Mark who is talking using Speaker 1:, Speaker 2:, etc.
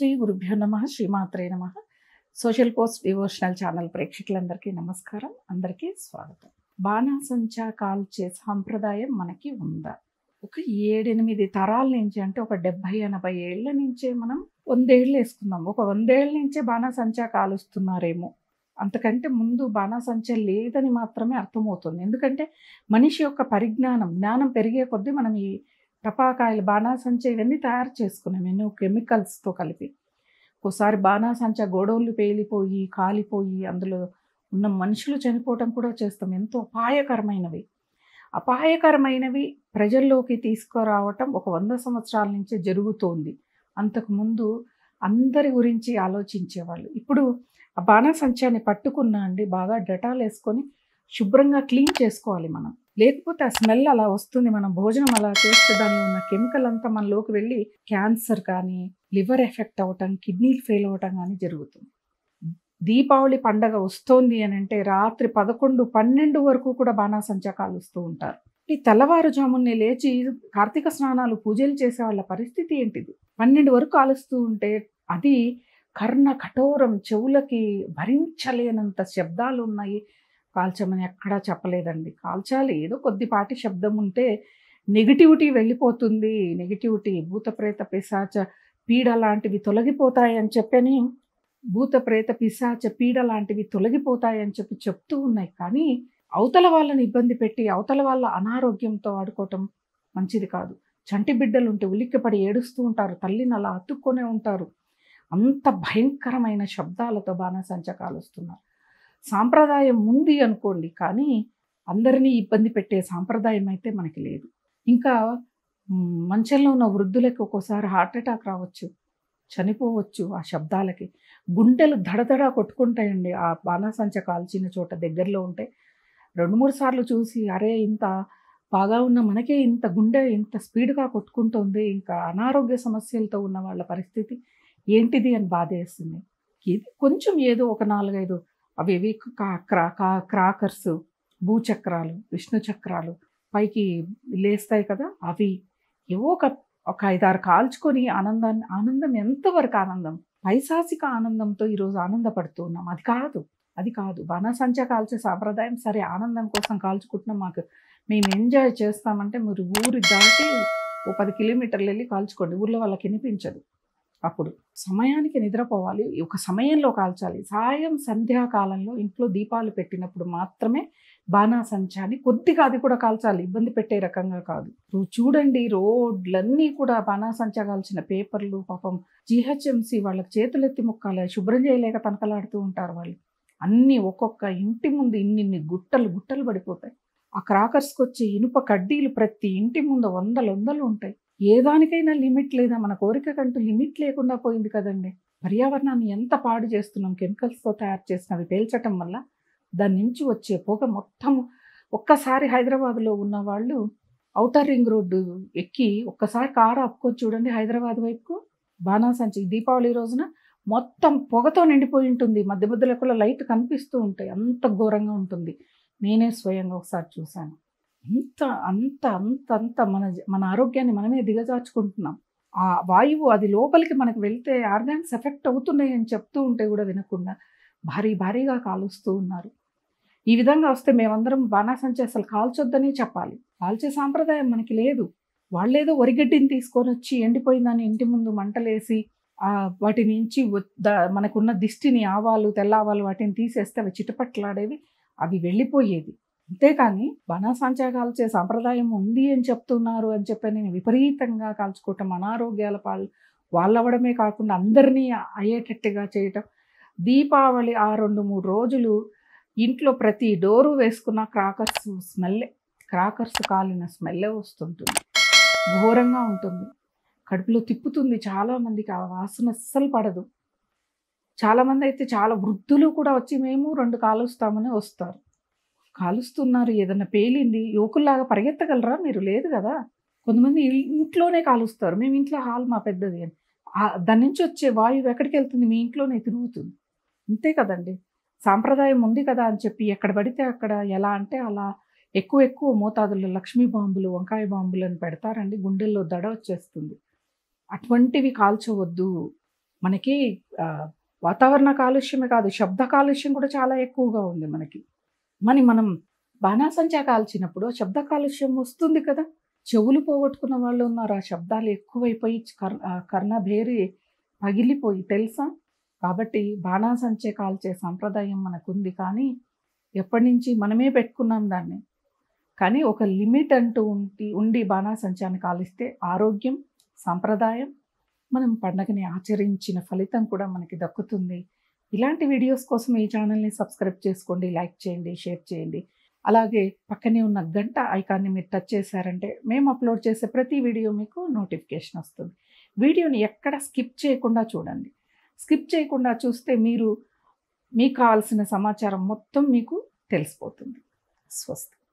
Speaker 1: శ్రీ గురుభ్యో నమ శ్రీమాత్రే నమ సోషల్ పోస్ట్ డివోషనల్ ఛానల్ ప్రేక్షకులందరికీ నమస్కారం అందరికీ స్వాగతం బాణాసంచా కాల్చే సాంప్రదాయం మనకి ఉందా ఒక ఏడెనిమిది తరాల నుంచి అంటే ఒక డెబ్భై ఎనభై ఏళ్ల నుంచే మనం వందేళ్ళు వేసుకుందాం ఒక వందేళ్ల నుంచే బాణాసంచా కాలుస్తున్నారేమో అంతకంటే ముందు బాణాసంచా లేదని మాత్రమే అర్థమవుతుంది ఎందుకంటే మనిషి యొక్క పరిజ్ఞానం జ్ఞానం పెరిగే కొద్దీ మనం ఈ టపాకాయలు బాణాసంచా ఇవన్నీ తయారు చేసుకున్నాం ఎన్నో కెమికల్స్తో కలిపి ఒకసారి బాణాసంచా గోడౌన్లు పేలిపోయి కాలిపోయి అందులో ఉన్న మనుషులు చనిపోవటం కూడా చేస్తాం ఎంతో అపాయకరమైనవి అపాయకరమైనవి ప్రజల్లోకి తీసుకురావటం ఒక వంద సంవత్సరాల నుంచే జరుగుతోంది అంతకుముందు అందరి గురించి ఆలోచించేవాళ్ళు ఇప్పుడు ఆ బాణాసంచాన్ని పట్టుకున్నా అండి బాగా డెటాల్ వేసుకొని శుభ్రంగా క్లీన్ చేసుకోవాలి మనం లేకపోతే ఆ స్మెల్ అలా వస్తుంది మనం భోజనం అలా చేస్తే దానిలో ఉన్న కెమికల్ అంతా మనలోకి వెళ్ళి క్యాన్సర్ కానీ లివర్ ఎఫెక్ట్ అవ్వటం కిడ్నీలు ఫెయిల్ అవ్వటం కానీ జరుగుతుంది దీపావళి పండగ వస్తోంది అని అంటే రాత్రి పదకొండు పన్నెండు వరకు కూడా బాణాసంచా కాలుస్తూ ఉంటారు ఈ తెల్లవారుజామునే లేచి కార్తీక స్నానాలు పూజలు చేసే వాళ్ళ పరిస్థితి ఏంటిది పన్నెండు వరకు కాలుస్తూ ఉంటే అది కర్ణ కఠోరం చెవులకి భరించలేనంత శబ్దాలు ఉన్నాయి కాల్చమని ఎక్కడా చెప్పలేదండి కాల్చాలి ఏదో కొద్దిపాటి శబ్దం ఉంటే నెగిటివిటీ వెళ్ళిపోతుంది నెగిటివిటీ భూత ప్రేత పిశాచ పీడ లాంటివి తొలగిపోతాయని చెప్పని భూత ప్రేత పిశాచ పీడ లాంటివి తొలగిపోతాయని చెప్పి చెప్తూ ఉన్నాయి కానీ అవతల వాళ్ళని ఇబ్బంది పెట్టి అవతల వాళ్ళ అనారోగ్యంతో ఆడుకోవటం మంచిది కాదు చంటి బిడ్డలు ఉంటే ఉలిక్కిపడి ఏడుస్తూ ఉంటారు తల్లిని అలా అతుక్కొనే ఉంటారు అంత భయంకరమైన శబ్దాలతో బాణసంచ కాలుస్తున్నారు సాంప్రదాయం ఉంది అనుకోండి కానీ అందరినీ ఇబ్బంది పెట్టే సాంప్రదాయం అయితే మనకి లేదు ఇంకా మ్, మంచంలో ఉన్న వృద్ధులకు ఒక్కోసారి హార్ట్ అటాక్ రావచ్చు చనిపోవచ్చు ఆ శబ్దాలకి గుండెలు దడదడా కొట్టుకుంటాయండి ఆ బాణాసంచ కాల్చిన చోట దగ్గరలో ఉంటే రెండు మూడు సార్లు చూసి అరే ఇంత బాగా ఉన్న మనకే ఇంత గుండె ఇంత స్పీడ్గా కొట్టుకుంటుంది ఇంకా అనారోగ్య సమస్యలతో ఉన్న వాళ్ళ పరిస్థితి ఏంటిది అని బాధేస్తుంది ఇది కొంచెం ఏదో ఒక నాలుగైదు అవి ఇవి కా- క్రా కా- క్రాకర్స్ భూచక్రాలు విష్ణు చక్రాలు పైకి లేస్తాయి కదా అవి ఏవో ఒక ఒక ఐదారు కాల్చుకొని ఆనందాన్ని ఆనందం ఎంతవరకు ఆనందం పైశాసిక ఆనందంతో ఈరోజు ఆనందపడుతూ ఉన్నాం అది కాదు అది కాదు బాణాసంచా కాల్చే సాంప్రదాయం సరే ఆనందం కోసం కాల్చుకుంటున్నాం మాకు మేము ఎంజాయ్ చేస్తామంటే మీరు ఊరి దాటి ఓ పది కిలోమీటర్లు వెళ్ళి కాల్చుకోండి ఊర్లో వాళ్ళకి వినిపించదు అప్పుడు సమయానికి నిద్రపోవాలి ఒక సమయంలో కాల్చాలి సాయం సంధ్యాకాలంలో ఇంట్లో దీపాలు పెట్టినప్పుడు మాత్రమే బాణాసంచాన్ని కొద్దిగా అది కూడా కాల్చాలి ఇబ్బంది పెట్టే రకంగా కాదు రో- చూడండి రోడ్లన్నీ కూడా బాణాసంచా కాల్చిన పేపర్లు పాపం జిహెచ్ఎంసి వాళ్ళకి చేతులెత్తి మొక్కాలి శుభ్రం చేయలేక తనకలాడుతూ ఉంటారు వాళ్ళు అన్నీ ఒక్కొక్క ఇంటి ముందు ఇన్నిన్ని గుట్టలు గుట్టలు పడిపోతాయి ఆ క్రాకర్స్కి వచ్చే ఇనుప కడ్డీలు ప్రతి ఇంటి ముందు వందలు వందలు ఉంటాయి ఏ దానికైనా లిమిట్ లేదా మన కోరికకంటూ లిమిట్ లేకుండా పోయింది కదండి పర్యావరణాన్ని ఎంత పాడు చేస్తున్నాం కెమికల్స్తో తయారు చేసినవి పేల్చటం వల్ల దాని నుంచి వచ్చే పొగ మొత్తం ఒక్కసారి హైదరాబాద్లో ఉన్న వాళ్ళు ఔటర్ రింగ్ రోడ్డు ఎక్కి ఒక్కసారి కారు ఆపుకొని చూడండి హైదరాబాద్ వైపుకు బాణాసంచి దీపావళి రోజున మొత్తం పొగతో నిండిపోయి ఉంటుంది మధ్య మధ్యలో కూడా లైట్ కనిపిస్తూ ఉంటాయి అంత ఘోరంగా ఉంటుంది నేనే స్వయంగా ఒకసారి చూశాను అంత అంత అంత అంత మన మన ఆరోగ్యాన్ని మనమే దిగజార్చుకుంటున్నాం ఆ వాయువు అది లోపలికి మనకు వెళ్తే ఆర్గాన్స్ ఎఫెక్ట్ అవుతున్నాయి అని చెప్తూ ఉంటే కూడా వినకుండా భారీ భారీగా కాలుస్తూ ఉన్నారు ఈ విధంగా వస్తే మేమందరం బాణాసంచి అసలు కాల్చొద్దని చెప్పాలి కాల్చే సాంప్రదాయం మనకి లేదు వాళ్ళేదో వరిగడ్డిని తీసుకొని వచ్చి ఎండిపోయిందని ఇంటి ముందు మంటలేసి ఆ వాటి నుంచి వ- ద- మనకున్న దిష్టిని ఆవాలు తెల్లావాలు వాటిని తీసేస్తే అవి చిటపట్లాడేవి అవి వెళ్ళిపోయేది అంతేకాని బాణాసంచా కాల్చే సాంప్రదాయం ఉంది అని చెప్తున్నారు అని చెప్పి నేను విపరీతంగా కాల్చుకోవటం అనారోగ్యాల పాలు వాళ్ళవడమే కాకుండా అందరినీ అయ్యేటట్టుగా చేయటం దీపావళి ఆ రెండు మూడు రోజులు ఇంట్లో ప్రతి డోరు వేసుకున్న క్రాకర్స్ స్మెల్లే క్రాకర్స్ కాలిన స్మెల్లే వస్తుంటుంది ఘోరంగా ఉంటుంది కడుపులో తిప్పుతుంది చాలా మందికి ఆ వాసన అస్సలు పడదు చాలామంది అయితే చాలా వృద్ధులు కూడా వచ్చి మేము రెండు కాలుస్తామని వస్తారు కాలుస్తున్నారు ఏదన్నా పేలింది యువకుల్లాగా పరిగెత్తగలరా మీరు లేదు కదా కొంతమంది ఇల్- ఇంట్లోనే కాలుస్తారు మేము ఇంట్లో హాల్ మా పెద్దది అని ఆ- దాని నుంచి వచ్చే వాయువు ఎక్కడికి వెళ్తుంది మీ ఇంట్లోనే తిరుగుతుంది అంతే కదండి సాంప్రదాయం ఉంది కదా అని చెప్పి ఎక్కడ పడితే అక్కడ ఎలా అంటే అలా ఎక్కువ ఎక్కువ మోతాదుల్లో లక్ష్మీ బాంబులు వంకాయ బాంబులు అని పెడతారండి గుండెల్లో దడ వచ్చేస్తుంది అటువంటివి కాల్చవద్దు మనకి ఆ, వాతావరణ కాలుష్యమే కాదు శబ్ద కాలుష్యం కూడా చాలా ఎక్కువగా ఉంది మనకి మరి మనం బాణాసంచా కాల్చినప్పుడు ఆ శబ్ద కాలుష్యం వస్తుంది కదా చెవులు పోగొట్టుకున్న వాళ్ళు ఉన్నారు ఆ శబ్దాలు ఎక్కువైపోయి కర్ ఆ కర్ణభేరి పగిలిపోయి తెలుసా కాబట్టి బాణాసంచే కాల్చే సంప్రదాయం మనకుంది కానీ ఎప్పటి నుంచి మనమే పెట్టుకున్నాం దాన్ని కానీ ఒక లిమిట్ అంటూ ఉండి ఉండి బాణాసంచాన్ని కాలిస్తే ఆరోగ్యం సాంప్రదాయం మనం పండగని ఆచరించిన ఫలితం కూడా మనకి దక్కుతుంది ఇలాంటి వీడియోస్ కోసం ఈ ఛానల్ని సబ్స్క్రైబ్ చేసుకోండి లైక్ చేయండి షేర్ చేయండి అలాగే పక్కనే ఉన్న గంట ఐకాన్ని మీరు టచ్ చేశారంటే మేము అప్లోడ్ చేసే ప్రతి వీడియో మీకు నోటిఫికేషన్ వస్తుంది వీడియోని ఎక్కడ స్కిప్ చేయకుండా చూడండి స్కిప్ చేయకుండా చూస్తే మీరు మీకు కావాల్సిన సమాచారం మొత్తం మీకు తెలిసిపోతుంది స్వస్తి